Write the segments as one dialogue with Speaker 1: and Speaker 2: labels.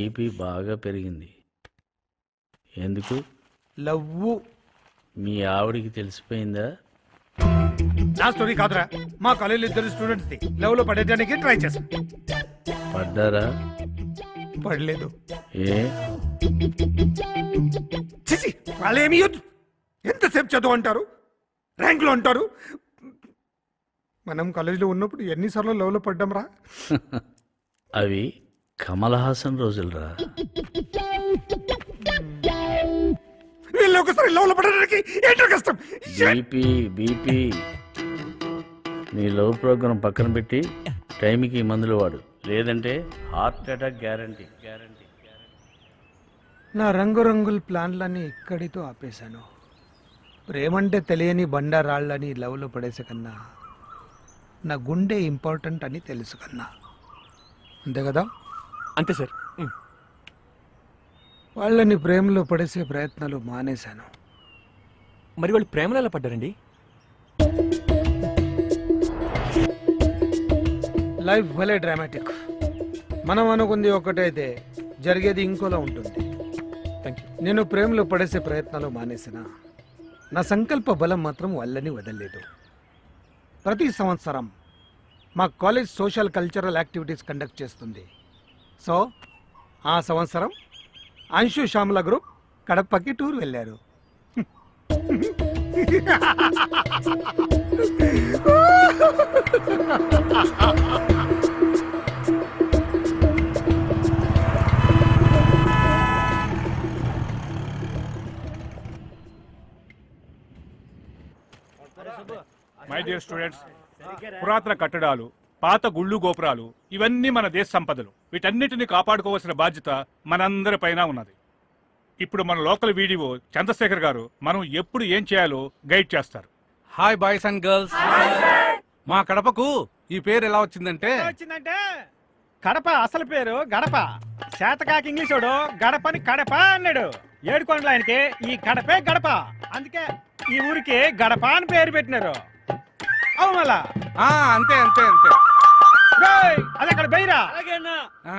Speaker 1: BP బాగా పెరిగింది ఎందుకు
Speaker 2: లవ్వు
Speaker 1: మీ ఆవిడికి తెలిసిపోయిందా
Speaker 2: నా స్టోరీ కాదురా మా కాలేజీలో ఇద్దరు స్టూడెంట్స్ ది లవ్ లో పడేయడానికి ట్రై చేశాం
Speaker 1: పడ్డారా
Speaker 2: పడలేదు
Speaker 1: ఏ
Speaker 2: చిచి వాళ్ళేమి యొద్దు ఎంతసేపు చదువు అంటారు ర్యాంకులు అంటారు మనం కాలేజీలో ఉన్నప్పుడు ఎన్నిసార్లు లవ్ లో పడ్డాం రా
Speaker 1: అవి కమల్ హాసన్ రోజులరా
Speaker 2: వీళ్ళు ఒకసారి లవ్ లో పడడానికి ఏంటో కష్టం
Speaker 1: బీపీ బీపీ నీ లవ్ ప్రోగ్రాం పక్కన పెట్టి టైంకి మందులు వాడు లేదంటే హార్ట్ అటాక్ గ్యారంటీ గ్యారంటీ
Speaker 2: నా రంగురంగుల ప్లాన్లన్నీ ఇక్కడితో ఆపేశాను ప్రేమంటే తెలియని బండరాళ్ళని లవ్లో పడేసే కన్నా నా గుండె ఇంపార్టెంట్ అని తెలుసు కన్నా అంతే కదా
Speaker 3: అంతే సార్
Speaker 2: వాళ్ళని ప్రేమలో పడేసే ప్రయత్నాలు మానేశాను
Speaker 3: మరి వాళ్ళు ప్రేమలో ఎలా పడ్డారండి
Speaker 2: లైఫ్ భలే డ్రామాటిక్ మనం అనుకుంది ఒకటైతే జరిగేది ఇంకోలా ఉంటుంది
Speaker 3: థ్యాంక్ యూ
Speaker 2: నేను ప్రేమలో పడేసే ప్రయత్నాలు మానేసిన నా సంకల్ప బలం మాత్రం వాళ్ళని వదలలేదు ప్రతి సంవత్సరం మా college social cultural activities conduct చేస్తుంది సో ఆ సంవత్సరం అంశు శ్యామల గ్రూప్ కడపకి టూర్ వెళ్ళారు
Speaker 4: మై డియర్ స్టూడెంట్స్ పురాతన కట్టడాలు పాత గుళ్ళు గోపురాలు ఇవన్నీ మన దేశ సంపదలు వీటన్నిటిని కాపాడుకోవాల్సిన బాధ్యత మనందరిపైన ఉన్నది ఇప్పుడు మన లోకల్ వీడియో చంద్రశేఖర్ గారు మనం ఎప్పుడు ఏం చేయాలో గైడ్ చేస్తారు
Speaker 5: హాయ్ బాయ్స్ అండ్ గర్ల్స్ మా కడపకు ఈ పేరు ఎలా వచ్చిందంటే
Speaker 6: వచ్చిందంటే కడప అసలు పేరు గడప శాతకాకి ఇంగ్లీషోడు గడపని కడప అన్నాడు ఏడుకొండల ఆయనకి ఈ కడపే గడప అందుకే ఈ ఊరికి గడప అని పేరు పెట్టినారు అవు మళ్ళా
Speaker 5: ఆ, అంతే అంతే అంతే
Speaker 6: రేయ్, అది అక్కడ బెయిరా
Speaker 5: ఆ,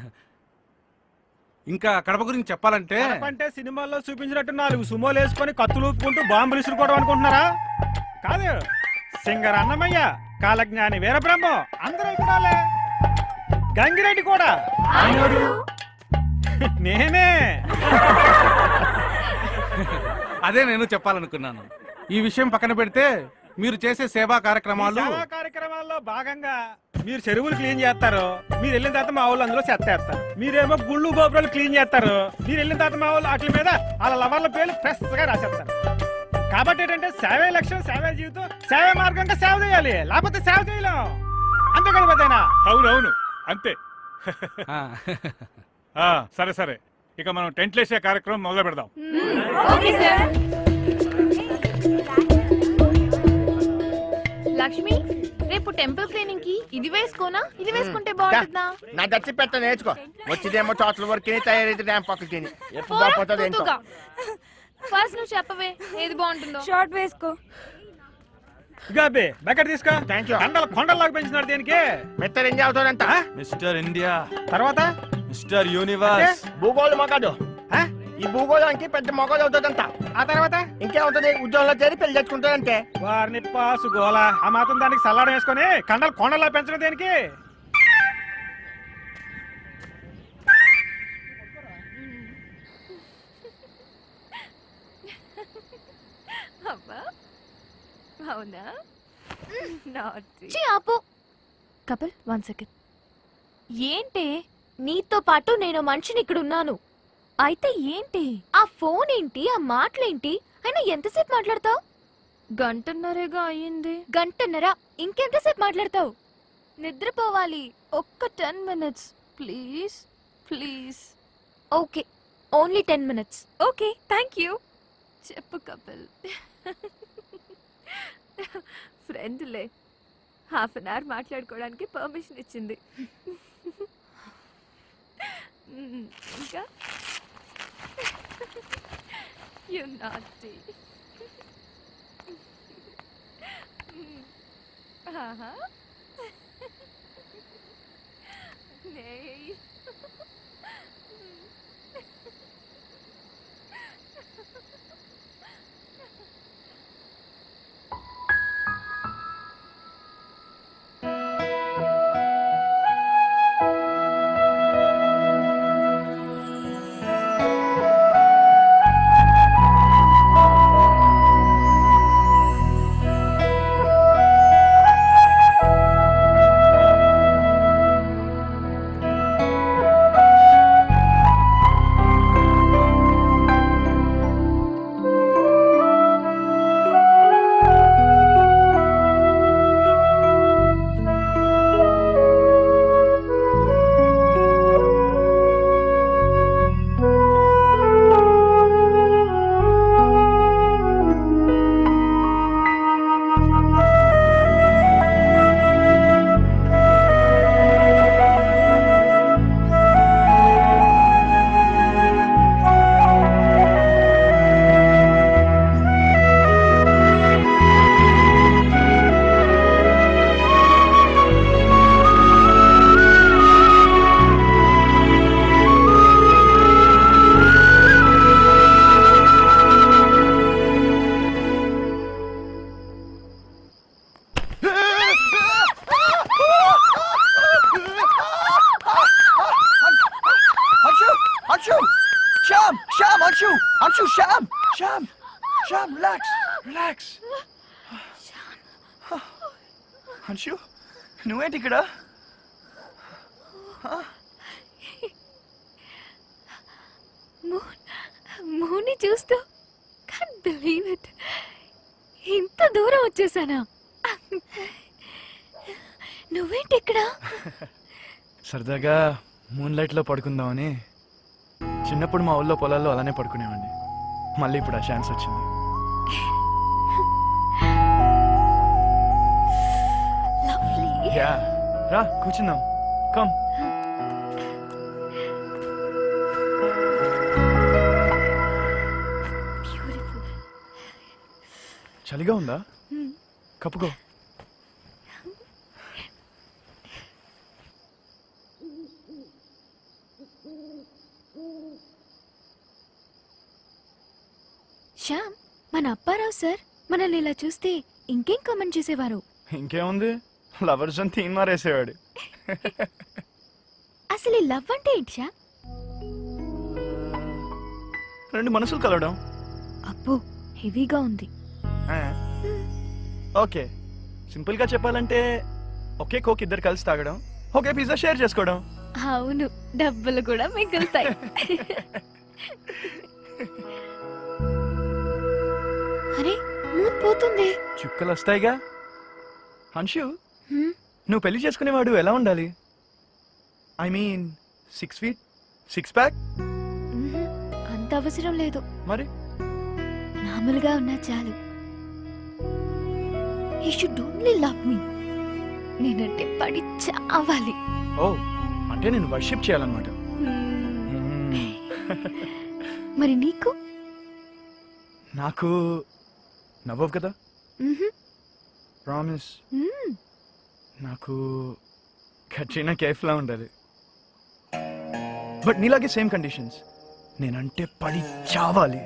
Speaker 5: ఇంకా కడప గురించి చెప్పాలంటే
Speaker 6: కడప అంటే సినిమాల్లో చూపించినట్టు నాలుగు సుమోలు వేసుకొని కత్తులు ఊపుకుంటూ బాంబులు ఇసురుకోవడం అనుకుంటున్నారా కాదు సింగర్ అన్నమయ్య కాలజ్ఞాని వీరబ్రహ్మం అందరూ ఇక్కడాలే గంగిరెడ్డి కూడా నేనే
Speaker 5: అదే నేను చెప్పాలనుకున్నాను ఈ విషయం పక్కన పెడితే మీరు చేసే సేవా కార్యక్రమాలు
Speaker 6: సేవా కార్యక్రమాల్లో భాగంగా మీరు చెరువులు క్లీన్ చేస్తారు మీరు వెళ్ళిన తర్వాత మా వాళ్ళు అందులో చెత్త వేస్తారు మీరేమో గుళ్ళు గోపురాలు క్లీన్ చేస్తారు మీరు వెళ్ళిన తర్వాత మా వాళ్ళు వాటి మీద వాళ్ళ లవర్ల పేర్లు ఫ్రెష్ గా రాసేస్తారు కాబట్టి ఏంటంటే సేవే లక్ష్యం సేవే జీవితం సేవే మార్గంగా సేవ చేయాలి లేకపోతే సేవ చేయలేం అంతే కదా పెద్దయినా
Speaker 4: అవునవును అంతే
Speaker 5: ఆ,
Speaker 4: ఆ, సరే సరే ఇక మనం టెంట్లు వేసే కార్యక్రమం మొదలు పెడదాం
Speaker 7: లక్ష్మి రేపు టెంపుల్ క్లీనింగ్ కి ఇది వేసుకోనా ఇది వేసుకుంటే బాగుంటుందా
Speaker 8: నా దచ్చి పెట్ట నేర్చుకో వచ్చిదేమో చోట్ల వరకు తయారైతే డ్యామ్ పక్కకి తిని ఎప్పుడు బాగుపోతుంది ఏంటో
Speaker 7: ఫస్ట్ నువ్వు చెప్పవే ఏది బాగుంటుందో
Speaker 9: షార్ట్ వేసుకో
Speaker 6: గాబే బకెట్ తీసుకో
Speaker 8: Thank you.
Speaker 6: కొండలు కొండల్లాగా పెంచినాడు దేనికి
Speaker 8: మెత్తలు ఎంజాయ్ అవుతాడంట
Speaker 3: మిస్టర్ ఇండియా
Speaker 6: తర్వాత
Speaker 3: మిస్టర్ యూనివర్స్
Speaker 8: భూగోళం మొగదు
Speaker 6: ఆ?
Speaker 8: ఈ భూగోళానికి పెద్ద మొగలు అవుతుందంట
Speaker 6: ఆ తర్వాత
Speaker 8: ఇంకేముంటుంది ఉద్యోగంలో చేరి పెళ్లి తెచ్చుకుంటాడంటే
Speaker 6: వారిని పాసు గోల ఆ మాత్రం దానికి సల్లాడం వేసుకొని కండలు కొండలా పెంచడం దేనికి
Speaker 9: అబ్బా అవునా నాటి
Speaker 7: ఛీ, ఆపు కపిల్ వన్ సెకండ్ ఏంటి నీతో పాటు నేను మనిషిని ఇక్కడ ఉన్నాను అయితే ఏంటి ఆ ఫోన్ ఏంటి ఆ మాటలేంటి అయినా ఎంతసేపు మాట్లాడతావు గంటన్నరేగా అయ్యింది గంటన్నర ఇంకెంతసేపు మాట్లాడతావు నిద్రపోవాలి ఒక్క ten minutes please please okay only ten minutes
Speaker 9: okay thank you చెప్పు కపిల్ ఫ్రెండ్లే హాఫ్ అన్ అవర్ మాట్లాడుకోవడానికి పర్మిషన్ ఇచ్చింది మ్మ్, ఇంకా యు నాటి ఆహా నేయ్
Speaker 10: Sham! Sham! Anshu! Anshu! Sham! Sham! Sham! Relax! Relax! Anshu? నువ్వేంటి ఇక్కడ
Speaker 9: మూన్ మూన్ని చూస్తూ కాన్ బిలీవ్ ఇట్ ఇంత దూరం వచ్చేసానా నువ్వేంటి ఇక్కడ
Speaker 10: సరదాగా మూన్ లైట్లో పడుకుందామని చిన్నప్పుడు మా ఊళ్ళో పొలాల్లో అలానే పడుకునేవాడిని మళ్ళీ ఇప్పుడు ఆ ఛాన్స్ వచ్చింది
Speaker 9: లవ్లీ
Speaker 10: యా రా కూర్చుందాం కమ్
Speaker 9: బ్యూటిఫుల్
Speaker 10: చలిగా ఉందా కప్పుకో
Speaker 7: శ్యామ్ మన అప్పారావు సార్ మనల్ని ఇలా చూస్తే ఇంకేం కామెంట్ చేసేవారు
Speaker 10: ఇంకేముంది లవర్స్ అని తీన్ మారేసేవాడు
Speaker 7: అసలు ఈ లవ్ అంటే ఏంటి శ్యామ్
Speaker 10: రెండు మనసులు కలవడం
Speaker 7: అబ్బో హెవీగా ఉంది
Speaker 10: ఆ. ఓకే సింపుల్ గా చెప్పాలంటే ఒకే కోక్ ఇద్దరు కలిసి తాగడం ఒకే పిజ్జా షేర్ చేసుకోవడం
Speaker 7: అవును డబ్బులు కూడా మిగులుతాయి అరే మూన్ పోతుంది
Speaker 10: చుక్కలు వస్తాయిగా హన్షు
Speaker 7: హ్మ్,
Speaker 10: నువ్వు పెళ్లి చేసుకునేవాడు ఎలా ఉండాలి I mean six feet six pack
Speaker 7: మ్హూ, అంత అవసరం లేదు
Speaker 10: మరి
Speaker 7: మామూలుగా ఉన్నా చాలు ఈ షుడ్ ఓన్లీ లవ్ మీ నేనంటే పడి చావాలి
Speaker 10: ఓ అంటే నేను వర్షిప్ చేయాలన్నమాట
Speaker 7: హ్మ్,
Speaker 10: మ్మ్.
Speaker 7: మరి నీకు
Speaker 10: నాకు నవ్వవు కదా
Speaker 7: మ్హూ,
Speaker 10: ప్రామిస్
Speaker 7: మ్మ్.
Speaker 10: నాకు కట్రీనా కేఫ్లా ఉండాలి బట్ నీలాగే సేమ్ కండిషన్స్ నేనంటే పడి చావాలి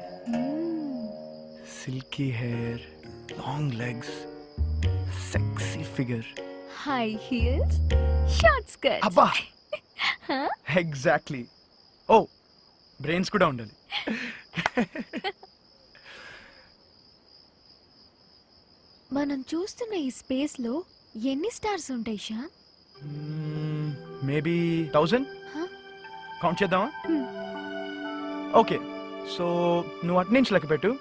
Speaker 10: silky hair long legs sexy figure
Speaker 7: high heels short skirt
Speaker 10: అబ్బా ఎగ్జాక్ట్లీ ఓ బ్రెయిన్స్ కూడా ఉండాలి
Speaker 7: మనం చూస్తున్న ఈ స్పేస్ లో ఎన్ని స్టార్స్ ఉంటాయి Shyam
Speaker 10: maybe thousand
Speaker 7: Huh?
Speaker 10: Count చేద్దామా
Speaker 7: Hmm.
Speaker 10: ఓకే సో నువ్వు అటు నుంచి లెక్క పెట్టు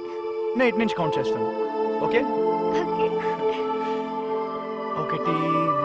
Speaker 10: నేను ఇటు నుంచి కౌంట్ చేస్తాను ఓకే
Speaker 7: ఓకే
Speaker 10: ఒకటి